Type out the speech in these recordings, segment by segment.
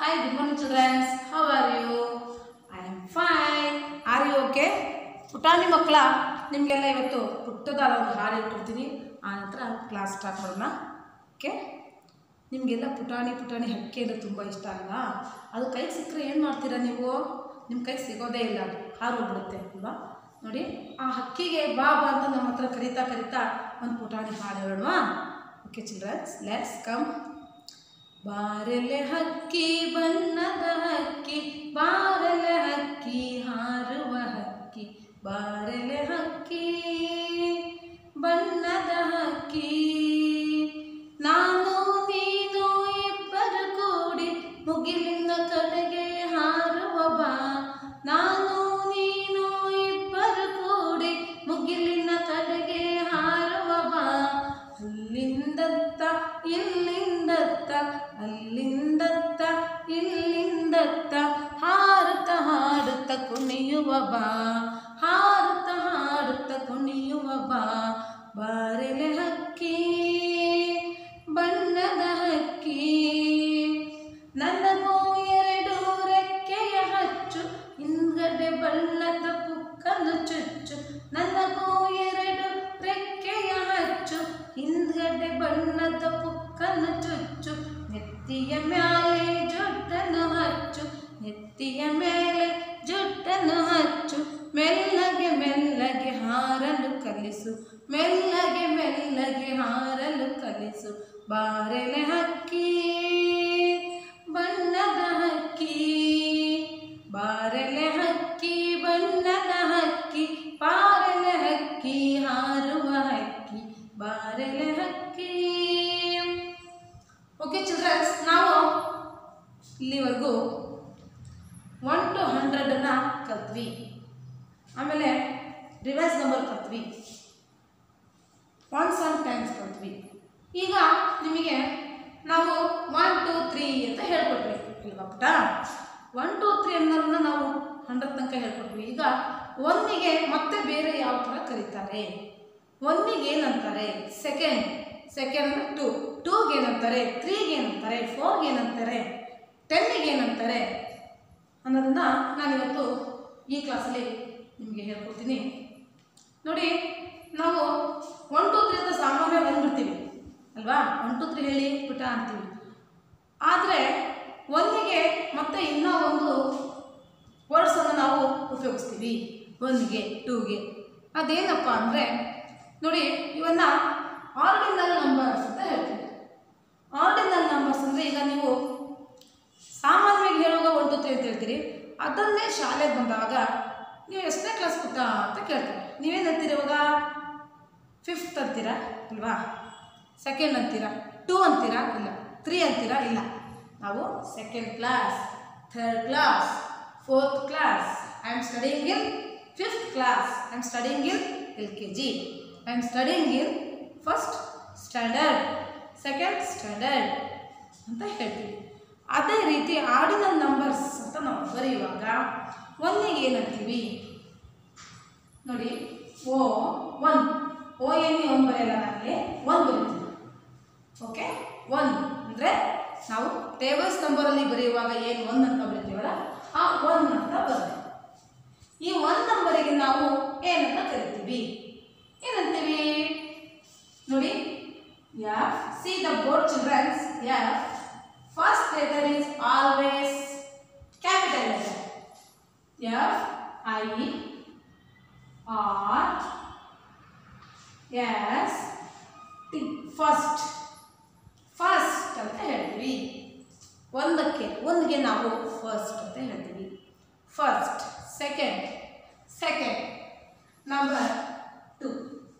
Hi, good morning, children. How are you? I am fine. Are you okay? ಪುಟಾಣಿ ಮಕ್ಕಳ ನಿಮಗೆಲ್ಲ ಇವತ್ತು ಪುಟ್ಟದಾದ ಒಂದು ಹಾಡು ಹೇಳ್ಕೊಡ್ತೀನಿ ಆ ನಂತರ ಕ್ಲಾಸ್ ಸ್ಟಾರ್ಟ್ ಮಾಡೋಣ ಓಕೆ ನಿಮಗೆಲ್ಲ ಪುಟಾಣಿ ಪುಟಾಣಿ ಹಕ್ಕಿ ಅಂದರೆ ತುಂಬ ಇಷ್ಟ ಅಲ್ವಾ ಅದು ಕೈಗೆ ಸಿಕ್ಕರೆ ಏನು ಮಾಡ್ತೀರಾ ನೀವು ನಿಮ್ಮ ಕೈಗೆ ಸಿಗೋದೇ ಇಲ್ಲ ಅದು ಹಾರೋಗ್ಬಿಡುತ್ತೆ ಅಲ್ವಾ ನೋಡಿ ಆ ಹಕ್ಕಿಗೆ ಬಾ ಬಾ ಅಂತ ನಮ್ಮ ಹತ್ರ ಕರಿತಾ ಕರಿತಾ ಒಂದು ಪುಟಾಣಿ ಹಾಡು ಹೇಳೋಣ ಓಕೆ ಚಿಲ್ಡ್ರನ್ಸ್ ಲೆಟ್ಸ್ ಕಮ್ ಬಾರೆಲೆ ಹಕ್ಕಿ ಬಣ್ಣದ ಹಕ್ಕಿ ಬಾರೆಲೆ ಹಕ್ಕಿ ಹಾರುವ ಹಕ್ಕಿ ಬಾರೆಲೆ ಹಕ್ಕಿ ಬಣ್ಣದ ಹಕ್ಕಿ ನಾನು ನೀನು ಇಬ್ಬರು ಕೂಡಿ ಮುಗಿಲಿನ ಕಡೆಗೆ ಹಾರುವ ಬಾ ನಾನು ನೀನು ಇಬ್ಬರು ಕೂಡಿ ಮುಗಿಲಿನ ಕಡೆಗೆ ಹಾರುವ ಬಾ ಅಲ್ಲಿಂದತ್ತ ಇಲ್ಲಿಂದತ್ತ ಅಲ್ಲಿಂದತ್ತ ಇಲ್ಲಿಂದತ್ತ ಹಾರುತ್ತ ಹಾಡುತ್ತ ಕುಣಿಯುವ ಬಾ ಹಾರುತ್ತ ಹಾಡುತ್ತ ಕುಣಿಯುವ ಬಾ ಬಾರೆಲೆ ಹಕ್ಕಿ ಬಣ್ಣದ ಹಕ್ಕಿ ನನಗೂ ಎರಡು ರೆಕ್ಕೆಯ ಹಚ್ಚು ಹಿಂದ್ಗಡೆ ಬಣ್ಣದ ಪುಕ್ಕನ್ನು ಚುಚ್ಚು ನನಗೂ ಎರಡು ರೆಕ್ಕೆಯ ಹಚ್ಚು ಹಿಂದ್ಗಡೆ ಬಣ್ಣದ ಪುಕ್ಕನ್ನು ಚುಚ್ಚು ನೆತ್ತಿಯ ಮ್ಯಾಲೆ ಜುಟ್ಟನ್ನು ಹಚ್ಚು ನೆತ್ತಿಯ ಮೇಲೆ ಜುಟ್ಟನ್ನು ಹಚ್ಚು ಮೆಲ್ಲಗೆ ಮೆಲ್ಲಗೆ ಹಾರಲು ಕಲಿಸು ಮೆಲ್ಲಗೆ ಮೆಲ್ಲಗೆ ಹಾರಲು ಕಲಿಸು ಬಾರೆಲೆ ಹಕ್ಕಿ ಬಣ್ಣದ ಹಕ್ಕಿ ಬಾರೆಲೆ ಹಕ್ಕಿ ಬಣ್ಣದ ಹಕ್ಕಿ ಬಾರೆಲೆ ಹಕ್ಕಿ ಹಾರುವ ಹಕ್ಕಿ ಬಾರೆಲೆ ಹಕ್ಕಿ ಓಕೆ ಚಿಲ್ಡ್ರನ್ಸ್ ನಾವು ಇಲ್ಲಿವರೆಗೂ ಒನ್ ಟು ಹಂಡ್ರೆಡನ್ನು ಕಲ್ತ್ವಿ ಆಮೇಲೆ ರಿವೈಸ್ ನಂಬರ್ ಕಲ್ತ್ವಿ ಒನ್ ಸಮ್ ಟೈಮ್ಸ್ ಕಲ್ತ್ವಿ ಈಗ ನಿಮಗೆ ನಾವು ಒನ್ ಟು ತ್ರೀ ಅಂತ ಹೇಳ್ಕೊಟ್ವಿ ಇಲ್ವಾ ಪುಟ ಒನ್ ಟು ತ್ರೀ ಅನ್ನೋದನ್ನ ನಾವು ಹಂಡ್ರೆಡ್ ತನಕ ಹೇಳ್ಕೊಟ್ವಿ ಈಗ ಒನ್ನಿಗೆ ಮತ್ತೆ ಬೇರೆ ಯಾವ ಥರ ಕರೀತಾರೆ ಒನ್ನಿಗೆ ಏನಂತಾರೆ ಸೆಕೆಂಡ್ ಸೆಕೆಂಡ್ ಅಂದರೆ ಟು ಟೂಗೆ ಏನಂತಾರೆ ತ್ರೀಗೆ ಏನಂತಾರೆ ಫೋರ್ಗೆ ಏನಂತಾರೆ ಟೆನ್ನಿಗೆ ಏನಂತಾರೆ ಅನ್ನೋದನ್ನು ನಾನಿವತ್ತು ಈ ಕ್ಲಾಸಲ್ಲಿ ನಿಮಗೆ ಹೇಳ್ಕೊಡ್ತೀನಿ ನೋಡಿ ನಾವು ಒನ್ ಟು ತ್ರೀ ಅಂತ ಸಾಮಾನ್ಯ ಬಂದ್ಬಿಡ್ತೀವಿ ಅಲ್ವಾ ಒನ್ ಟು ತ್ರೀ ಹೇಳಿ ಪುಟ ಅಂತೀವಿ ಆದರೆ ಒಂದಿಗೆ ಮತ್ತೆ ಇನ್ನೂ ಒಂದು ವರ್ಡ್ಸನ್ನು ನಾವು ಉಪಯೋಗಿಸ್ತೀವಿ ಒನ್ಗೆ ಟೂಗೆ ಅದೇನಪ್ಪ ಅಂದರೆ ನೋಡಿ ಇವನ್ನ ಆರ್ಡಿನಲ್ ನಂಬರ್ಸ್ ಅಂತ ಹೇಳ್ತೀವಿ ಆರ್ಡಿನಲ್ ನಂಬರ್ಸ್ ಅಂದರೆ ಈಗ ನೀವು ಸಾಮಾನ್ಯವಾಗಿ ಹೇಳುವಾಗ ಒನ್ ಟು ತ್ರೀ ಅಂತ ಹೇಳ್ತೀರಿ ಅದನ್ನೇ ಶಾಲೆಗೆ ಬಂದಾಗ ನೀವು ಎಷ್ಟನೇ ಕ್ಲಾಸ್ ಪುಟ್ಟ ಅಂತ ಕೇಳ್ತೀರಿ ನೀವೇನು ಹೇಳ್ತೀರಿ ಇವಾಗ ಫಿಫ್ತ್ ಅಂತೀರಾ ಇಲ್ವಾ ಸೆಕೆಂಡ್ ಅಂತೀರಾ ಟೂ ಅಂತೀರಾ ಇಲ್ಲ ತ್ರೀ ಅಂತೀರಾ ಇಲ್ಲ ನಾವು second class third class fourth class I am studying in fifth class I am studying in L K G I am studying in first standard second standard ಅಂತ ಹೇಳ್ತೀವಿ ಅದೇ ರೀತಿ ಆರ್ಡಿನಲ್ ನಂಬರ್ಸ್ ಅಂತ ನಾವು ಬರೆಯುವಾಗ ಒಂದಿಗೆ ಏನಂತೀವಿ ನೋಡಿ ಓ ಒನ್ ಓ ಏನು ಒನ್ ಬರೆಯಲ್ಲ ನನಗೆ ಒನ್ ಬರೀತೀವಿ ಓಕೆ ಒನ್ ಅಂದರೆ ನಾವು ಟೇಬಲ್ಸ್ ನಂಬರಲ್ಲಿ ಬರೆಯುವಾಗ ಏನು ಒನ್ ಅಂತ ಬರೀತೀವಲ್ಲ ಆ ಒನ್ ಅಂತ ಬರುತ್ತೆ ಈ ಒನ್ ನಂಬರಿಗೆ ನಾವು ಏನಂತ ಕರಿತೀವಿ ಏನಂತೀವಿ ನೋಡಿ F see the board childrens F first letter is always capital letter F I R S T first first ಅಂತ ಹೇಳ್ತೀವಿ ಒಂದಕ್ಕೆ ಒಂದಿಗೆ ನಾವು ಫಸ್ಟ್ ಅಂತ ಹೇಳ್ತೀವಿ first second second number two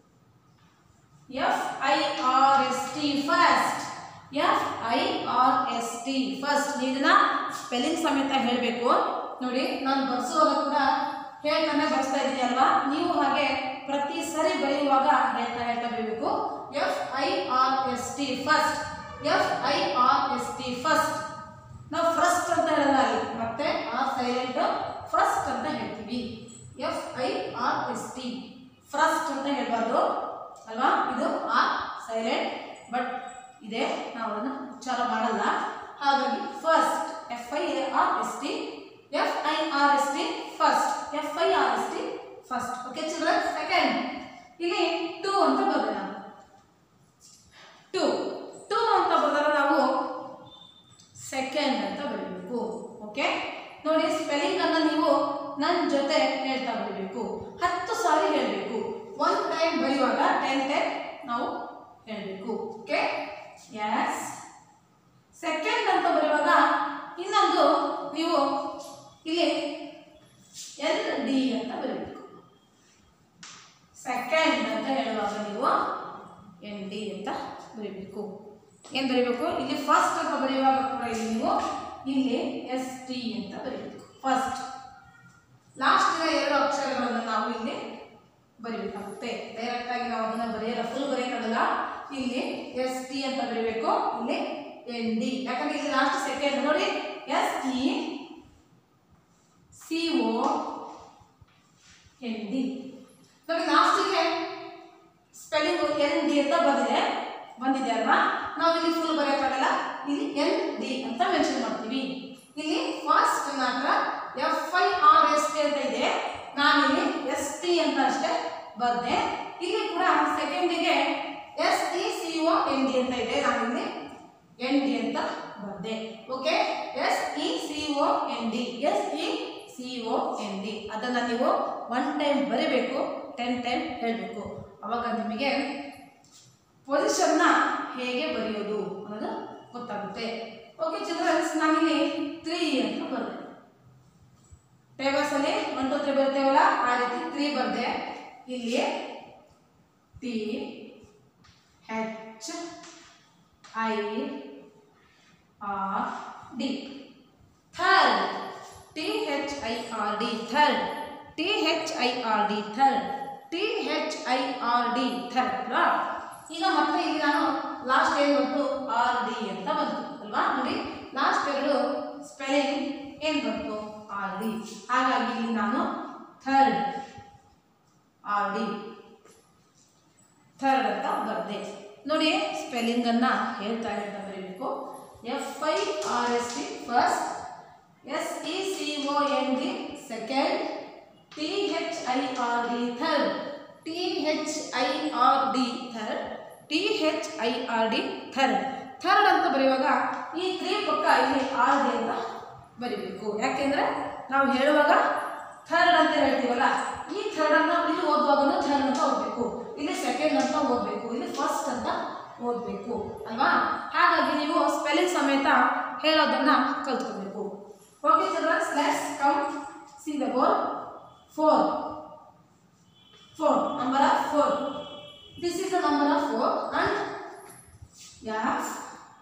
F I R S T first F I R S T first ನೀವು ಇದನ್ನ spelling ಸಮೇತ ಹೇಳಬೇಕು ನೋಡಿ ನಾನು ಬರ್ಸುವಾಗ ಕೂಡ ಹೇಳ್ತಾನೆ ಬರ್ಸ್ತಾ ಇದ್ದೀನಿ ಅಲ್ವಾ ನೀವು ಹಾಗೆ ಪ್ರತಿ ಸರಿ ಬರೆಯುವಾಗ ಹೇಳ್ತಾ ಹೇಳ್ತಾ ಬರೀಬೇಕು F I R S T first F I R S T first ನಾವು ಫಸ್ಟ್ ಅಂತ ಹೇಳಲ್ಲ ಅಲ್ಲಿ ಮತ್ತೆ ಆರ್ ಸೈಲೆಂಟ್ ಫಸ್ಟ್ ಅಂತ ಹೇಳ್ತೀವಿ F I R S T first ಅಂತ ಹೇಳ್ಬಾರ್ದು ಅಲ್ವಾ ಇದು ಆರ್ ಸೈಲೆಂಟ್ ಬಟ್ ಇದೆ ನಾವು ಅದನ್ನು ಉಚ್ಚಾರ ಮಾಡಲ್ಲ ಹಾಗಾಗಿ first F F I R S T F I R S T first F I R S T first okay children second ಇಲ್ಲಿ ಟೂ ಅಂತ ಬರ್ತದೆ ನಾನು ಟೂ ಟೂ ಅಂತ ಬರೆದಾಗ ನಾವು ಸೆಕೆಂಡ್ ಅಂತ ಬರೀಬೇಕು ಓಕೆ ನೋಡಿ ಸ್ಪೆಲ್ಲಿಂಗ್ ಅನ್ನ ನೀವು ನನ್ನ ಜೊತೆ ಹೇಳ್ತಾ ಬರೀಬೇಕು ಹತ್ತು ಸಾರಿ ಹೇಳಬೇಕು ಒನ್ ಟೈಮ್ ಬರೆಯುವಾಗ ಟೆನ್ ಟೈಮ್ ನಾವು ಹೇಳಬೇಕು ಓಕೆ ಎಸ್ ಸೆಕೆಂಡ್ ಅಂತ ಬರೆಯುವಾಗ ಇನ್ನೊಂದು ನೀವು ಇಲ್ಲಿ ಎಲ್ ಡಿ ಅಂತ ಬರೀಬೇಕು ಸೆಕೆಂಡ್ ಅಂತ ಹೇಳುವಾಗ ನೀವು ಎನ್ ಡಿ ಅಂತ ಬರೀಬೇಕು ಏನು ಬರೀಬೇಕು ಇಲ್ಲಿ ಫಸ್ಟ್ ಅಂತ ಬರೆಯುವಾಗ ಕೂಡ ಇಲ್ಲಿ ನೀವು ಇಲ್ಲಿ ಎಸ್ ಟಿ ಅಂತ ಬರೀಬೇಕು ಫಸ್ಟ್ ಲಾಸ್ಟಿನ ಎರಡು ಅಕ್ಷರಗಳನ್ನು ನಾವು ಇಲ್ಲಿ ಬರೀಬೇಕಾಗುತ್ತೆ ಡೈರೆಕ್ಟ್ ಆಗಿ ನಾವು ಅದನ್ನ ಬರೆಯಲ್ಲ ಫುಲ್ ಬರೆಯೋಕ್ಕಾಗಲ್ಲ ಇಲ್ಲಿ ಎಸ್ ಟಿ ಅಂತ ಬರೀಬೇಕು ಇಲ್ಲಿ ಎನ್ ಡಿ ಯಾಕಂದ್ರೆ ಇಲ್ಲಿ ಲಾಸ್ಟ್ ಸೆಕೆಂಡ್ ನೋಡಿ S T C O N D ನೋಡಿ ಲಾಸ್ಟಿಗೆ ಸ್ಪೆಲ್ಲಿಂಗ್ ಎನ್ ಡಿ ಅಂತ ಬಂದಿದೆ ಬಂದಿದೆ ಅಲ್ವಾ ನಾವು ಇಲ್ಲಿ ಫುಲ್ ಬರೆಯೋಕ್ಕಾಗಲ್ಲ ಇಲ್ಲಿ ಎನ್ ಡಿ ಅಂತ ಮೆನ್ಷನ್ ಮಾಡ್ತೀವಿ ಇಲ್ಲಿ ಫಸ್ಟ್ ಮಾತ್ರ F I R S T ಅಂತ ಇದೆ ನಾನಿಲ್ಲಿ ಎಸ್ ಟಿ ಅಂತ ಅಷ್ಟೇ ಬರ್ದೆ ಇಲ್ಲಿ ಕೂಡ ಸೆಕೆಂಡಿಗೆ S T C O N D ಅಂತ ಇದೆ ನಾನಿಲ್ಲಿ ಎನ್ ಡಿ ಅಂತ ಬರ್ದೆ okay S E C O N D S E C O N D ಅದನ್ನು ನೀವು ಒನ್ ಟೈಮ್ ಬರೀಬೇಕು ಟೆನ್ ಟೈಮ್ ಹೇಳಬೇಕು ಅವಾಗ ನಿಮಗೆ ಪೊಸಿಷನ್ನ ಹೇಗೆ ಬರೆಯೋದು ಅನ್ನೋದು ಗೊತ್ತಾಗುತ್ತೆ ಓಕೆ ಚಿಲ್ಡ್ರನ್ಸ್ ನಾನಿಲ್ಲಿ ತ್ರೀ ಅಂತ ಬರೆದೆ ಟೇಬಲ್ಸಲ್ಲಿ ಒನ್ ಟು ತ್ರೀ ಬರ್ತೇವಲ್ಲ ಆ ರೀತಿ ತ್ರೀ ಬರೆದೆ ಇಲ್ಲಿ T H I R D third T H I R D third T H I R D third T H I R D third ಅಲ್ವಾ ಈಗ ಮತ್ತೆ ಇಲ್ಲಿ ನಾನು ಲಾಸ್ಟ್ ಏನು ಬಂತು ಆರ್ ಡಿ ಅಂತ ಬಂತು ಅಲ್ವಾ ನೋಡಿ ಲಾಸ್ಟ್ ಎರಡು ಸ್ಪೆಲ್ಲಿಂಗ್ ಏನು ಬಂತು ಆರ್ ಡಿ ಹಾಗಾಗಿ ಇಲ್ಲಿ ನಾನು ಥರ್ಡ್ ಆರ್ ಡಿ ಥರ್ಡ್ ಅಂತ ಬರ್ದೆ ನೋಡಿ ಸ್ಪೆಲ್ಲಿಂಗನ್ನು ಹೇಳ್ತಾ ಹೇಳ್ತಾ ಬರೀಬೇಕು F I R S T first S E C O N D second T H I R D third T H I R D third T H I R D third third ಅಂತ ಬರೆಯುವಾಗ ಈ three ಪಕ್ಕ ಇಲ್ಲಿ R D ಅಂತ ಬರಿಬೇಕು ಯಾಕೆಂದರೆ ನಾವು ಹೇಳುವಾಗ ಥರ್ಡ್ ಅಂತ ಹೇಳ್ತೀವಲ್ಲ ಈ ಥರ್ಡ್ ಅನ್ನು ಇಲ್ಲಿ ಓದುವಾಗನೂ ಥರ್ಡ್ ಅಂತ ಓದಬೇಕು ಇಲ್ಲಿ ಸೆಕೆಂಡ್ ಅಂತ ಓದಬೇಕು ಇಲ್ಲಿ ಫಸ್ಟ್ ಅಂತ ಓದಬೇಕು ಅಲ್ವಾ ಹಾಗಾಗಿ ನೀವು ಸ್ಪೆಲ್ಲಿಂಗ್ ಸಮೇತ ಹೇಳೋದನ್ನ ಕಲ್ತ್ಕೋಬೇಕು okay children's let's come see the board four four number of four this is the number of four and F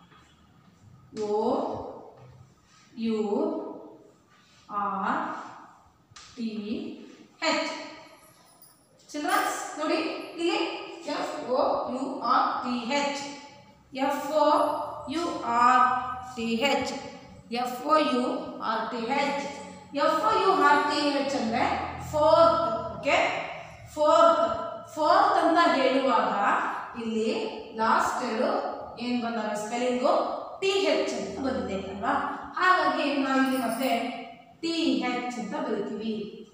O U R T H children ನೋಡಿ ಇಲ್ಲಿ F O U R T H F O U R T H F O U R T H F O U R T H ಅಂದರೆ fourth okay fourth fourth ಅಂತ ಹೇಳುವಾಗ ಇಲ್ಲಿ last ಎರಡು ಏನು ಬಂದಾವೆ spelling T H ಅಂತ ಬಂದಿದೆ ಅಲ್ವಾ ಹಾಗಾಗಿ ನಾವು ಇಲ್ಲಿ ಮತ್ತೆ ಟಿ ಹೆಚ್ ಅಂತ ಬರಿತೀವಿ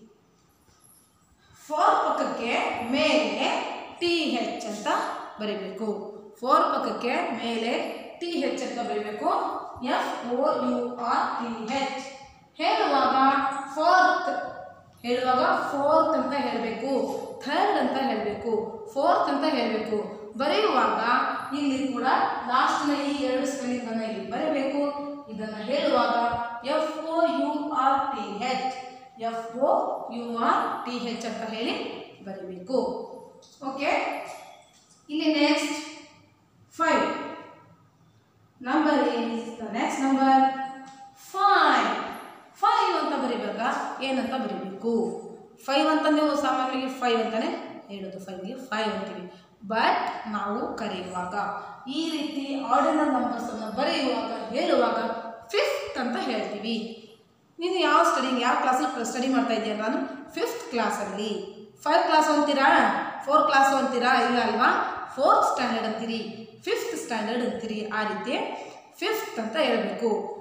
ಫೋರ್ ಪಕ್ಕಕ್ಕೆ ಮೇಲೆ ಟಿ ಹೆಚ್ ಅಂತ ಬರೀಬೇಕು ಫೋರ್ ಪಕ್ಕಕ್ಕೆ ಮೇಲೆ ಟಿ ಹೆಚ್ ಅಂತ ಬರೀಬೇಕು F O U R T H ಹೇಳುವಾಗ ಫೋರ್ತ್ ಹೇಳುವಾಗ ಫೋರ್ತ್ ಅಂತ ಹೇಳಬೇಕು ಥರ್ಡ್ ಅಂತ ಹೇಳಬೇಕು ಫೋರ್ತ್ ಅಂತ ಹೇಳಬೇಕು ಬರೆಯುವಾಗ ಇಲ್ಲಿ ಕೂಡ ಲಾಸ್ಟ್ನ ಈ ಎರಡು ಸ್ಪೆಲ್ಲಿಂಗನ್ನು ಇಲ್ಲಿ ಬರೀಬೇಕು ಇದನ್ನು ಹೇಳುವಾಗ F O U R T H F O U R T H ಅಂತ ಹೇಳಿ ಬರೀಬೇಕು ಓಕೆ ಇಲ್ಲಿ next five number is the next number five five ಅಂತ ಬರೀವಾಗ ಏನಂತ ಬರೀಬೇಕು ಫೈವ್ ಅಂತ ನೀವು ಸಾಮಾನ್ಯವಾಗಿ ಫೈವ್ ಅಂತಾನೆ ಹೇಳೋದು ಫೈವ್ಗೆ ಫೈವ್ ಅಂತೀವಿ ಬಟ್ ನಾವು ಕರೆಯುವಾಗ ಈ ರೀತಿ ಆರ್ಡಿನಲ್ ನಂಬರ್ಸನ್ನು ಬರೆಯುವಾಗ ಹೇಳುವಾಗ ಫಿಫ್ತ್ ಅಂತ ಹೇಳ್ತೀವಿ ನೀನು ಯಾವ ಸ್ಟಡಿಂಗ್ ಯಾವ ಕ್ಲಾಸಲ್ಲಿ ಸ್ಟಡಿ ಮಾಡ್ತಾ ಇದೆಯಾ ನಾನು ಫಿಫ್ತ್ ಕ್ಲಾಸಲ್ಲಿ ಫೈವ್ ಕ್ಲಾಸ್ ಅಂತೀರಾ ಫೋರ್ ಕ್ಲಾಸ್ ಅಂತೀರಾ ಇಲ್ಲ ಅಲ್ವಾ ಫೋರ್ತ್ ಸ್ಟ್ಯಾಂಡರ್ಡ್ ಅಂತೀರಿ ಫಿಫ್ತ್ ಸ್ಟ್ಯಾಂಡರ್ಡ್ ಅಂತೀರಿ ಆ ರೀತಿ ಫಿಫ್ತ್ ಅಂತ ಹೇಳಬೇಕು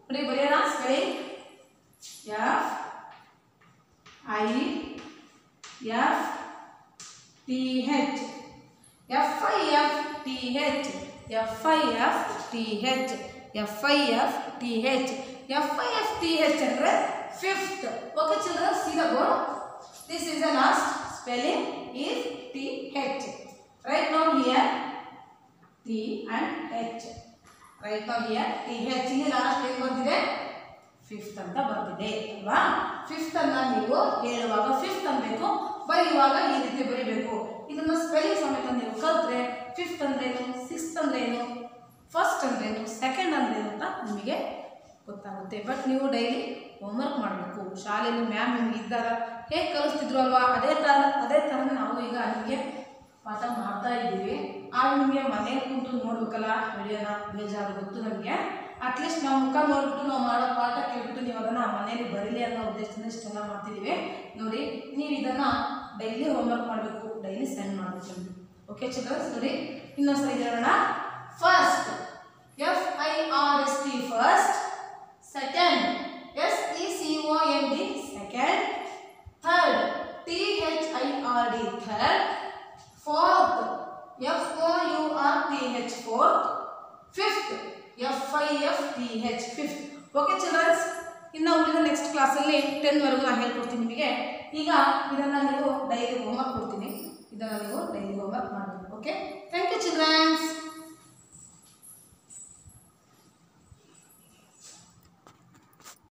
ನೋಡಿ ಬರೆಯೋಣ spelling F I F T H F I F T H F I F T H F I F T H F I F T H ಅಂದರೆ fifth okay children see the board this is the last spelling is T H right now here T and H right now here T H ಇಲ್ಲಿ last ಏನು ಬಂದಿದೆ fifth ಅಂತ ಬಂದಿದೆ ಅಲ್ವಾ fifth ಅನ್ನ ನೀವು ಹೇಳುವಾಗ ಫಿಫ್ತ್ ಅನ್ಬೇಕು ಬರೆಯುವಾಗ ಈ ರೀತಿ ಬರಿಬೇಕು ಇದನ್ನ ಸ್ಪೆಲ್ಲಿಂಗ್ ಸಮೇತ ನೀವು ಕಲ್ತ್ರೆ ಫಿಫ್ತ್ ಅಂದ್ರೇನು ಸಿಕ್ಸ್ತ್ ಅಂದ್ರೇನು ಫಸ್ಟ್ ಅಂದ್ರೇನು ಸೆಕೆಂಡ್ ಅಂದ್ರೇನು ಅಂತ ನಿಮಗೆ ಗೊತ್ತಾಗುತ್ತೆ ಬಟ್ ನೀವು ಡೈಲಿ ಹೋಮ್ವರ್ಕ್ ಮಾಡಬೇಕು ಶಾಲೆಯಲ್ಲಿ ಮ್ಯಾಮ್ ನಿಮ್ಗೆ ಇದ್ದಾಗ ಹೇಗೆ ಕಲಿಸ್ತಿದ್ರು ಅಲ್ವಾ ಅದೇ ಥರ ಅದೇ ಥರ ನಾವು ಈಗ ನಿಮಗೆ ಪಾಠ ಮಾಡ್ತಾ ಇದ್ದೀವಿ ಆಗ ನಿಮಗೆ ಮನೇಲಿ ಕುಂತು ನೋಡ್ಬೇಕಲ್ಲ ವಿಡಿಯೋನ ಬೇಜಾರು ಗೊತ್ತು ನಮಗೆ ಅಟ್ಲೀಸ್ಟ್ ನಾವು ಮುಖ ನೋಡ್ಬಿಟ್ಟು ನಾವು ಮಾಡೋ ಪಾಠ ಕೇಳ್ಬಿಟ್ಟು ನೀವು ಅದನ್ನು ಮನೇಲಿ ಬರೀಲಿ ಅನ್ನೋ ಉದ್ದೇಶದಿಂದ ಇಷ್ಟೆಲ್ಲ ಮಾಡ್ತಿದ್ದೀವಿ ನೋಡಿ ನೀವು ಇದನ್ನು ಡೈಲಿ ಹೋಮ್ವರ್ಕ್ ಮಾಡಬೇಕು ಡೈಲಿ ಸೆಂಡ್ ಮಾಡಬೇಕು ಓಕೆ ಚಿಲ್ಡ್ರನ್ಸ್ ನೋಡಿ ಇನ್ನೊಂದ್ಸರಿ ಹೇಳೋಣ first F I R S T first second S E C O N D second third T H I R D third fourth F O U R T H fourth fifth F I F T H fifth okay children ಇನ್ನು ಉಳಿದ next ಕ್ಲಾಸಲ್ಲಿ ಟೆನ್ವರೆಗೂ ನಾನು ಹೇಳ್ಕೊಡ್ತೀನಿ ನಿಮಗೆ ಈಗ ಇದನ್ನು ನೀವು daily homework ಕೊಡ್ತೀನಿ ಇದನ್ನು ನೀವು ಡೈಲಿ ಹೋಮ್ವರ್ಕ್ ಮಾಡಬೇಕು ಓಕೆ ಥ್ಯಾಂಕ್ ಯು ಚಿಲ್ಡ್ರನ್ಸ್